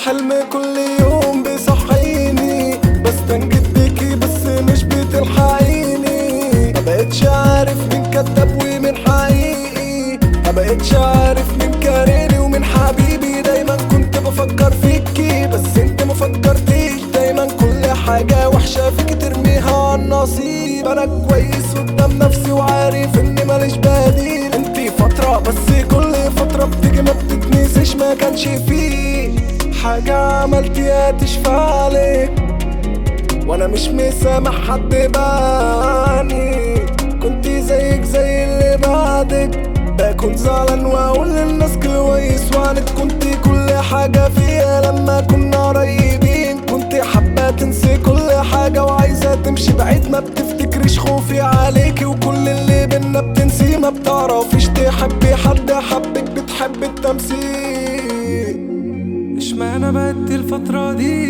الحلم كل يوم بيصحيني بستنجد بيكي بس مش بتلحقيني ما بقتش عارف مين كداب ومين حقيقي ما بقتش عارف مين كارهني ومين حبيبي دايما كنت بفكر فيكي بس انت ما فكرتيش دايما كل حاجة وحشة فيكي ترميها على النصيب انا كويس قدام نفسي وعارف اني ماليش بديل انتي فترة بس كل فترة بتيجي ما بتتنسيش ما كانش فيه حاجة عملتيها تشفع لك وانا مش مسامح حد باني كنت زيك زي اللي بعدك بكون زعلان واقول للناس كويس وعنك كنت كل حاجة فيها لما كنا قريبين كنت حابة تنسي كل حاجة وعايزة تمشي بعيد ما بتفتكريش خوفي عليكي وكل اللي بينا بتنسي ما بتعرفيش تحبي حد حبك بتحب التمثيل اشمعنى بقت الفترة دي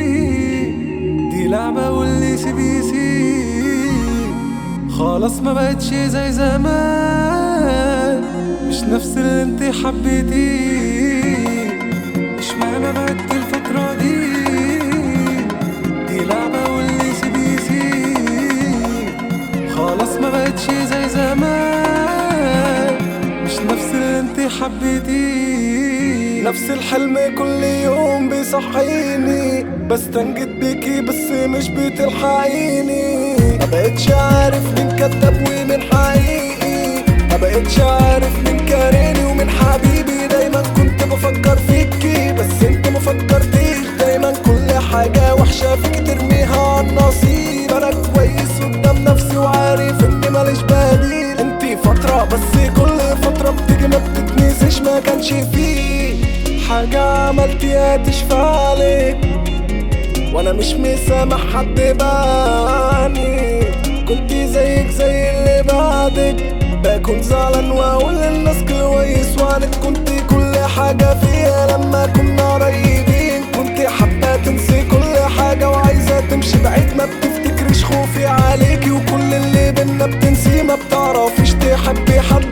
دي لعبة واللي سي بي سي خلاص ما بقتش زي زمان مش نفس اللي انت حبيتيه اشمعنى بقت الفترة دي دي لعبة واللي سي بي سي خلاص ما بقتش زي زمان مش نفس اللي انت حبيتيه نفس الحلم كل يوم بيصحيني بستنجد بيكي بس مش بتلحقيني ما بقتش عارف مين كداب ومين حقيقي ما بقتش عارف مين كارهني ومين حبيبي دايما كنت بفكر فيكي بس انت ما فكرتيش دايما كل حاجة وحشة فيكي ترميها على النصيب انا كويس قدام نفسي وعارف اني ماليش بديل انتي فترة بس كل فترة بتيجي ما بتتنسيش ما كانش فيه حاجة عملتيها تشفع لك وانا مش مسامح حد باني كنت زيك زي اللي بعدك بكون زعلان واقول للناس كويس وعنك كنت كل حاجة فيها لما كنا قريبين كنت حابة تنسي كل حاجة وعايزة تمشي بعيد ما بتفتكريش خوفي عليكي وكل اللي بينا بتنسي ما بتعرفيش تحبي حد